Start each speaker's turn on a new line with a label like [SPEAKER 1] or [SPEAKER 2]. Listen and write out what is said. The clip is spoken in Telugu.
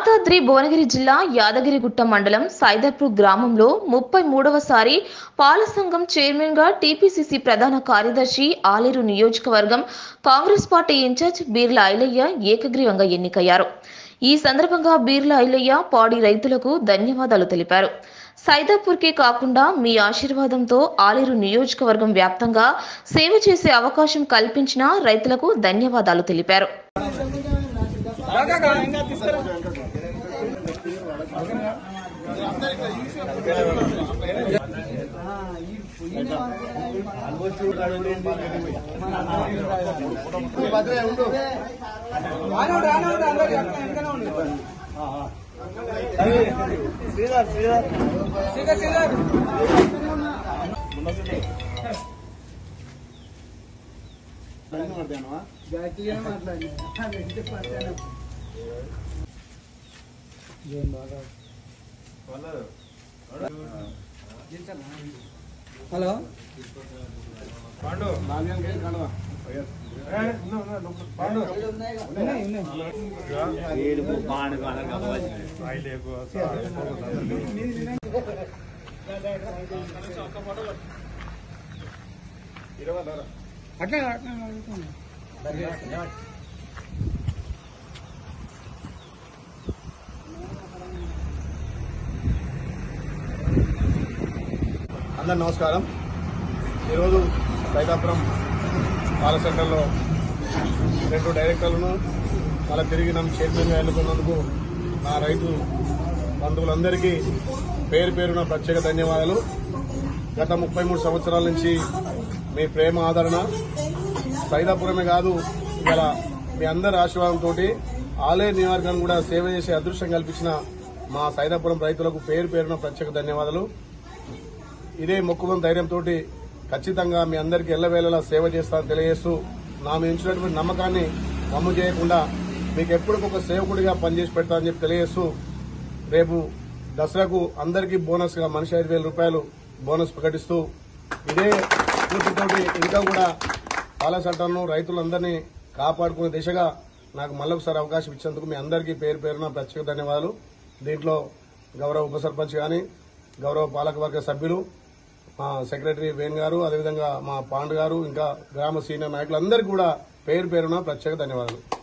[SPEAKER 1] యాదాద్రి భువనగిరి జిల్లా యాదగిరిగుట్ట మండలం సైదర్పూర్ గ్రామంలో ముప్పై మూడవసారి పాల సంఘం చైర్మన్ గా టీపీసీసీ ప్రధాన కార్యదర్శి ఆలేరు నియోజకవర్గం Congress party incharge Beerla Ailaiah ఏకగ్రీవంగా ఎన్నికయ్యారు ఈ సందర్భంగా బీర్ల ఐలయ్య పాడి రైతులకు ధన్యవాదాలు తెలిపారు సైదాపూర్కే కాకుండా మీ ఆశీర్వాదంతో ఆలేరు నియోజకవర్గం వ్యాప్తంగా సేవ చేసే అవకాశం కల్పించిన రైతులకు ధన్యవాదాలు తెలిపారు
[SPEAKER 2] రాను రాను అందరు వెనకనే ఉండు
[SPEAKER 3] శ్రీధర్ శ్రీధర్
[SPEAKER 2] శ్రీధర్ శ్రీధర్ గట్టిగా మాట్లాడి హలో ఉన్నాయి ఉన్నాయి
[SPEAKER 3] ఏడుపు బాణకు అనగా
[SPEAKER 2] అట్లా అట్లా అడుగుతున్నా.
[SPEAKER 4] అందరు నమస్కారం ఈరోజు సైదాపురం పాల సెంటర్లో రెండు డైరెక్టర్లను మళ్ళీ తిరిగి నన్ను చైర్మన్గా ఎన్నుకున్నందుకు నా రైతు బంధువులందరికీ పేరు పేరున ప్రత్యేక ధన్యవాదాలు గత ముప్పై మూడు సంవత్సరాల నుంచి మీ ప్రేమ ఆదరణ సైదాపురమే కాదు ఇలా మీ అందరి ఆశీర్వాదంతో ఆలయ నియోజకవర్గాన్ని కూడా సేవ చేసే అదృష్టం కల్పించిన మా సైదాపురం రైతులకు పేరు పేరున ప్రత్యేక ధన్యవాదాలు ఇదే మొక్కుకున్న ధైర్యంతో ఖచ్చితంగా మీ అందరికీ ఎల్లవేళలా సేవ చేస్తానని తెలియజేస్తూ నా మీద ఉంచినటువంటి నమ్మకాన్ని వమ్ము చేయకుండా మీకు ఎప్పటికొక సేవకుడిగా పనిచేసి పెడతానని చెప్పి తెలియజేస్తూ రేపు దసరాకు అందరికీ బోనస్ గా మనిషి ఐదు వేల రూపాయలు బోనస్ ప్రకటిస్తూ ఇదే స్ఫూర్తితోటి ఇంకా కూడా పాల చట్టాలను రైతులందరినీ కాపాడుకునే దిశగా నాకు మళ్ళొకసారి అవకాశం ఇచ్చేందుకు మీ అందరికీ పేరు పేరున ప్రత్యేక ధన్యవాదాలు దీంట్లో గౌరవ ఉప సర్పంచ్ గాని గౌరవ పాలకవర్గ సభ్యులు మా సెక్రటరీ వేణు గారు అదేవిధంగా మా పాండు గారు ఇంకా గ్రామ సీనియర్ నాయకులందరికీ కూడా పేరు పేరున ప్రత్యేక ధన్యవాదాలు